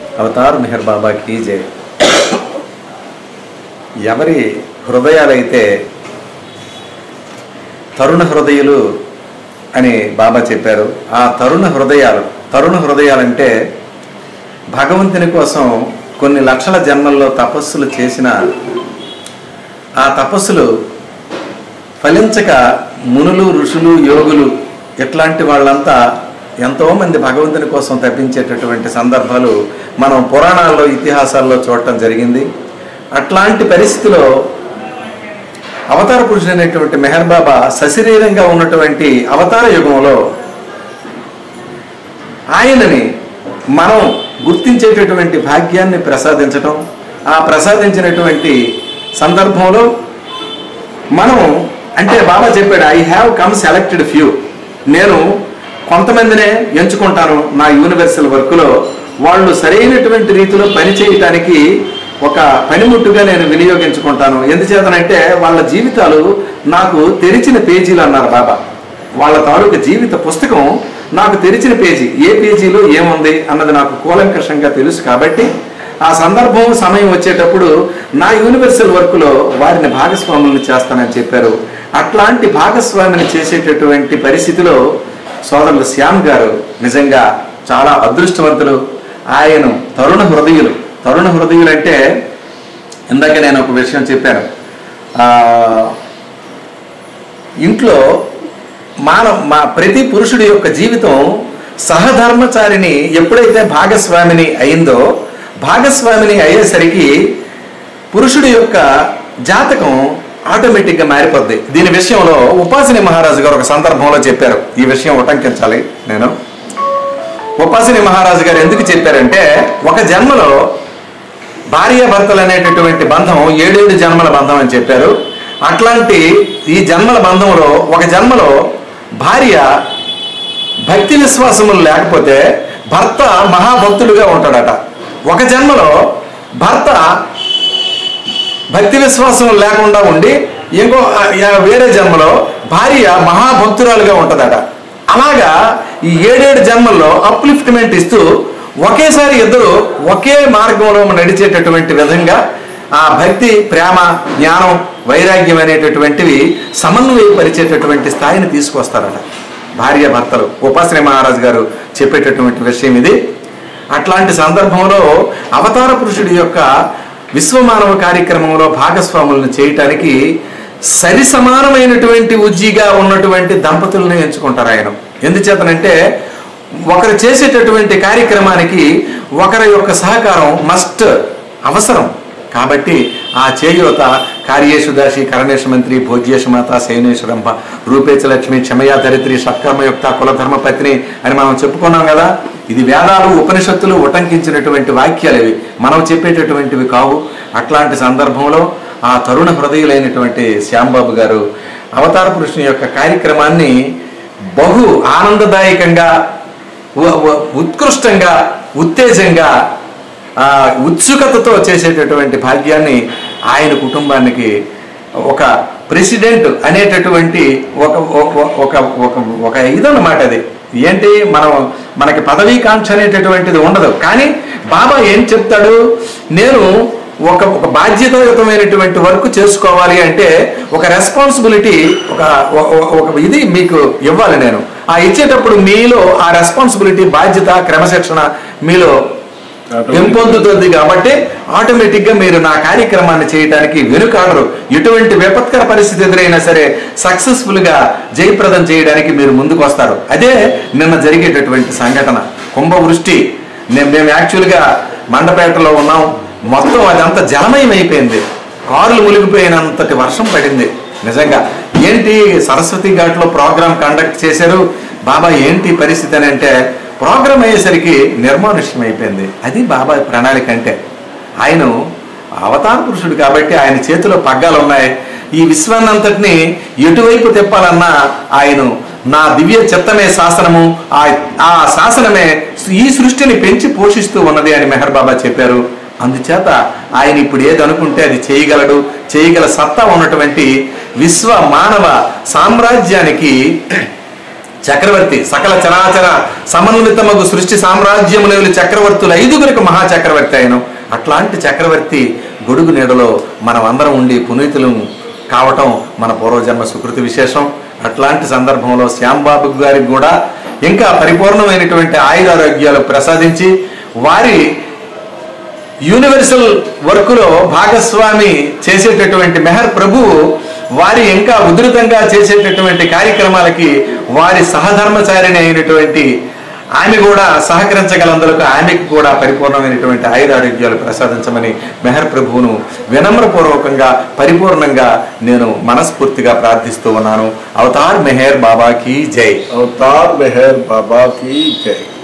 Avatar Meher బాబా key జై ఎవరి హృదయాలైతే తరుణ హృదయులు అని బాబా చెప్పారు ఆ తరుణ హృదయాలు తరుణ హృదయాలంటే భగవంతుని కోసం కొన్ని లక్షల జన్మల్లో తపస్సులు చేసిన ఆ తపస్సులు ఫలించక మునులు ఋషులు యోగులు ఇట్లాంటి వాళ్ళంతా ఎంతోమంది భగవంతుని కోసం తప్పించేటటువంటి సందర్భాలు మనం పురాణాల్లో ఇతిహాసాల్లో చూడటం జరిగింది అట్లాంటి పరిస్థితిలో అవతార పురుషుడు అనేటువంటి మెహర్ బాబా సశరీరంగా ఉన్నటువంటి అవతార యుగంలో ఆయనని మనం గుర్తించేటటువంటి భాగ్యాన్ని ప్రసాదించటం ఆ ప్రసాదించినటువంటి సందర్భంలో మనం అంటే బాబా చెప్పాడు I have come selected few నేను కొంతమందినే ఎంచుకుంటాను నా యూనివర్సల్ వర్క్లో వాళ్ళు సరైనటువంటి రీతిలో పని చేయటానికి ఒక పనిముట్టుగా నేను వినియోగించుకుంటాను ఎందుచేతనంటే వాళ్ళ జీవితాలు నాకు తెరిచిన పేజీలు అన్నారు బాబా వాళ్ళ తాలూకు జీవిత పుస్తకం నాకు తెరిచిన పేజీ ఏ పేజీలో ఏముంది అన్నది నాకు కూలంకషంగా తెలుసు కాబట్టి ఆ సందర్భం సమయం వచ్చేటప్పుడు నా యూనివర్సల్ వర్క్లో వారిని భాగస్వాములను చేస్తానని చెప్పారు అట్లాంటి భాగస్వామిని చేసేటటువంటి పరిస్థితిలో సోదరులు శ్యామ్ గారు నిజంగా చాలా అదృష్టవంతులు ఆయన తరుణ హృదయులు తరుణ హృదయులు అంటే ఇందాక నేను ఒక విషయం చెప్పాను ఆ, ఇంట్లో మానవ మా ప్రతి పురుషుడి యొక్క జీవితం సహధర్మచారిని ఎప్పుడైతే భాగస్వామిని అయిందో భాగస్వామిని అయ్యేసరికి పురుషుడి యొక్క జాతకం ఆటోమేటిక్గా మారిపోద్ది దీని విషయంలో ఉపాసిని మహారాజు గారు ఒక సందర్భంలో చెప్పారు ఈ విషయం ఉటంకించాలి నేను ఉపాసిని మహారాజు గారు ఎందుకు చెప్పారంటే ఒక జన్మలో భార్యాభర్తలు అనేటటువంటి బంధం ఏడేడు జన్మల బంధం అని చెప్పారు అట్లాంటి ఈ జన్మల బంధంలో ఒక జన్మలో భార్య భక్తి విశ్వాసములు లేకపోతే భర్త మహాభక్తుడుగా ఉంటాడట ఒక జన్మలో భర్త భక్తి విశ్వాసం లేకుండా ఉండి ఇంకో ఆ, యా- వేరే జన్మలో భార్య మహాభక్తురాలుగా ఉంటుందట అలాగా ఈ ఏడేడు జన్మల్లో అప్లిఫ్ట్మెంట్ ఇస్తూ ఒకేసారి ఇద్దరు ఒకే మార్గంలో నడిచేటటువంటి విధంగా ఆ భక్తి ప్రేమ జ్ఞానం వైరాగ్యం అనేటటువంటివి సమన్వయపరిచేటటువంటి స్థాయిని తీసుకొస్తారట భార్య భర్తలు ఉపాసని మహారాజు గారు చెప్పేటటువంటి విషయం ఇది అట్లాంటి సందర్భంలో అవతార పురుషుడి యొక్క విశ్వమానవ కార్యక్రమంలో భాగస్వాములను చేయటానికి సరి సమానమైనటువంటి ఉజ్జిగా ఉన్నటువంటి దంపతులను ఎంచుకుంటారు ఆయన ఎందుచేతనంటే ఒకరు చేసేటటువంటి కార్యక్రమానికి ఒకరి యొక్క సహకారం మస్ట్ అవసరం కాబట్టి ఆ చేయూత కార్యేషు దాసి కరణేశ మంత్రి భోజ్యేషు మాత శయనేశ్వరంభ రూపేచ లక్ష్మి క్షమయా ధరిత్రి సత్కర్మయుక్త కులధర్మ పత్ని అని మనం చెప్పుకున్నాం కదా ఇది వేదాలు ఉపనిషత్తులు ఉటంకించినటువంటి వాక్యాలు ఇవి మనం చెప్పేటటువంటివి కావు అట్లాంటి సందర్భంలో ఆ తరుణ హృదయులైనటువంటి శ్యాంబాబు గారు అవతార పురుషుని యొక్క కార్యక్రమాన్ని బహు ఆనందదాయకంగా ఉ- ఉ- ఉత్కృష్టంగా ఉత్తేజంగా ఆ, ఉత్సుకతతో చేసేటటువంటి భాగ్యాన్ని ఆయన కుటుంబానికి ఒక ప్రెసిడెంట్ అనేటటువంటి ఒక ఒక ఒక ఒక ఒక ఇదన్నమాట అది ఏంటి మనం మనకి పదవీకాంక్ష అనేటటువంటిది ఉండదు కానీ బాబా ఏం చెప్తాడు నేను ఒక ఒక బాధ్యతాయుతమైనటువంటి వర్క్ చేసుకోవాలి అంటే ఒక రెస్పాన్సిబిలిటీ ఒక ఒక- ఒక ఇది మీకు ఇవ్వాలి నేను ఆ ఇచ్చేటప్పుడు మీలో ఆ రెస్పాన్సిబిలిటీ బాధ్యత క్రమశిక్షణ మీలో పెంపొందుతుంది కాబట్టి ఆటోమేటిక్ గా మీరు నా కార్యక్రమాన్ని చేయడానికి వెనుకాడరు ఎటువంటి విపత్కర పరిస్థితి ఎదురైనా సరే సక్సెస్ఫుల్ గా జయప్రదం చేయడానికి మీరు ముందుకు వస్తారు అదే నిన్న జరిగేటటువంటి సంఘటన కుంభవృష్టి నేను మేము యాక్చువల్గా మండపేటలో ఉన్నాం మొత్తం అదంతా జలమయం అయిపోయింది కారులు మునిగిపోయినంతటి వర్షం పడింది నిజంగా ఏంటి సరస్వతి ఘాట్లో ప్రోగ్రామ్ కండక్ట్ చేశారు బాబా ఏంటి పరిస్థితి అని అంటే ప్రోగ్రామ్ అయ్యేసరికి నిర్మానుష్యం అయిపోయింది అది బాబా ప్రణాళిక అంటే ఆయన అవతార పురుషుడు కాబట్టి ఆయన చేతిలో పగ్గాలు ఉన్నాయి ఈ విశ్వాన్నంతటిని ఎటువైపు తిప్పాలన్నా ఆయన నా దివ్య చిత్తమే శాసనము ఆ ఆ శాసనమే ఈ సృష్టిని పెంచి పోషిస్తూ ఉన్నది అని మెహర్ బాబా చెప్పారు అందుచేత ఆయన ఇప్పుడు ఏది అనుకుంటే అది చేయగలడు చేయగల సత్తా ఉన్నటువంటి విశ్వ మానవ సామ్రాజ్యానికి చక్రవర్తి సకల చరాచర సమన్వితమగు సృష్టి సామ్రాజ్యములు చక్రవర్తులు ఐదుగురికి మహా చక్రవర్తి అయిన అట్లాంటి చక్రవర్తి గొడుగు నీడలో మనం అందరం ఉండి పునీతులు కావటం మన పూర్వజన్మ సుకృతి విశేషం అట్లాంటి సందర్భంలో శ్యాంబాబు గారికి కూడా ఇంకా పరిపూర్ణమైనటువంటి ఆయురారోగ్యాలు ప్రసాదించి వారి యూనివర్సల్ వర్క్లో భాగస్వామి చేసేటటువంటి మెహర్ ప్రభు వారి ఇంకా ఉధృతంగా చేసేటటువంటి కార్యక్రమాలకి వారి సహధర్మచారిణి అయినటువంటి ఆమె కూడా సహకరించగలందులకు ఆమెకు కూడా పరిపూర్ణమైనటువంటి ఆయురారోగ్యాలు ప్రసాదించమని మెహర్ ప్రభువును వినమ్రపూర్వకంగా పరిపూర్ణంగా నేను మనస్ఫూర్తిగా ప్రార్థిస్తూ ఉన్నాను అవతార్ మెహర్ బాబాకి జై अवतार मेहर बाबा की जय